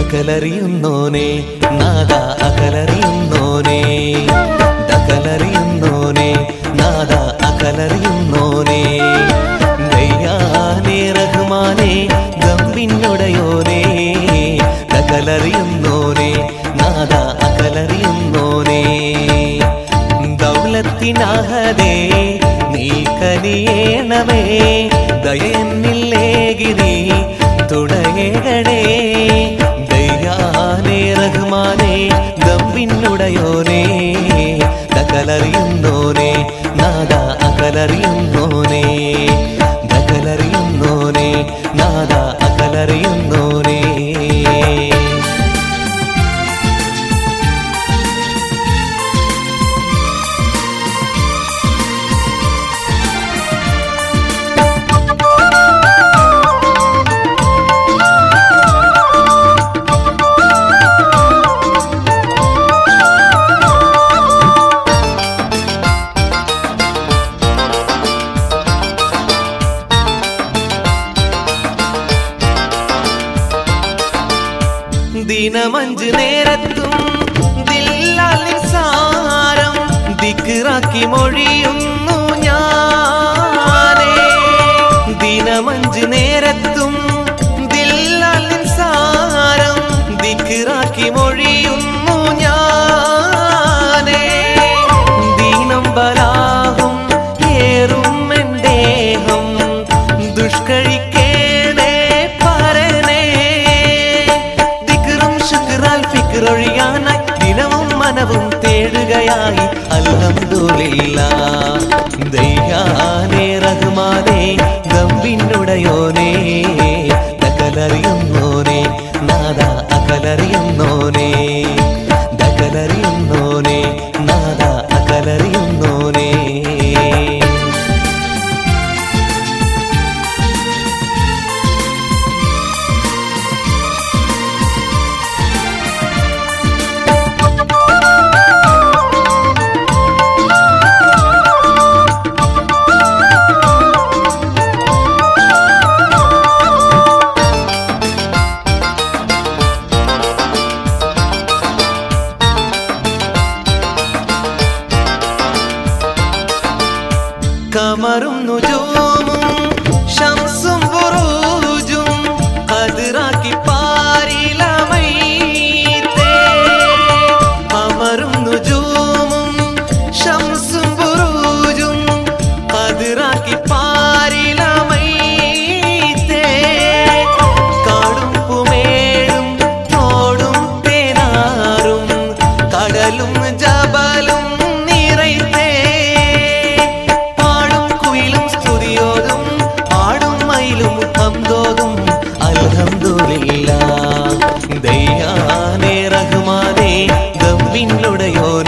ദകലറിയുന്നോനെ നാദ അകലറിയുന്നോനെ ദകലറിയുന്നോനെ നാദ അകലറിയുന്നോനെ ദയ്യാനേ റഹ്മാനേ ഗമ്പിന്നുടയോനെ ദകലറിയുന്നോനെ നാദ അകലറിയുന്നോനെ ദൗലത്തിനാഹതേ നീ കനിയേണമേ ദയന്നില്ലേകിരി തുടയണേ ദയ്യാനേ റഹ്മാനേ ഗമ്പിന്നുടയോനെ ദകലറിയുന്നോനെ നാദ അകലറിയുന്നോനെ ദകലറിയുന്നോനെ നാദ അകലറിയുന്നോനെ ദിനമഞ്ച് നേരത്തും ദില്ലാലിൻ സാരം ദിക്റാക്കി മൊഴിയുന്നു ഞാനേ ദിനമഞ്ച് നേരത്തും ദില്ലാലിൻ സാരം ദിക്റാക്കി മൊഴിയുന്നു ഞാനേ ദീനം ബലാഹും ഏറും എൻ ദേഹം ദുഷ്കഴിക്കേണേ പരനേ ദിക്റും ശുക്രാൽ ഫിക്റൊഴിയാനായി ദിനവും മനവും തേടുകയായി അൽഹംദുലില്ല ദയ്യാനേ റഹ്മാനേ ഗമ്പിന്നുടയോനേ ദകലറിയുന്നോനെ നാദ അകലറിയുന്നോനെ ദകലറിയുന്നോനെ നാദ അകലറിയുന്നോനെ കമറും നുജൂമും ശംസും ബുറൂജും കതിറാക്കി പാരിലമൈത്തേ കമറും നുജൂമും ശംസും ബുറൂജും കതിറാക്കി പാരിലമൈത്തേ കാടും പുമേഴും തോടും തേനാറും കടലും ജബലും നിറൈത്തേ പാടും കുയിലും സ്തുതിയോതും ആടും മയിലും ഹംദോതും അൽഹംദുലില്ല ദയ്യാനേ റഹ്മാനേ ഗമ്പിന്നുടയോനേ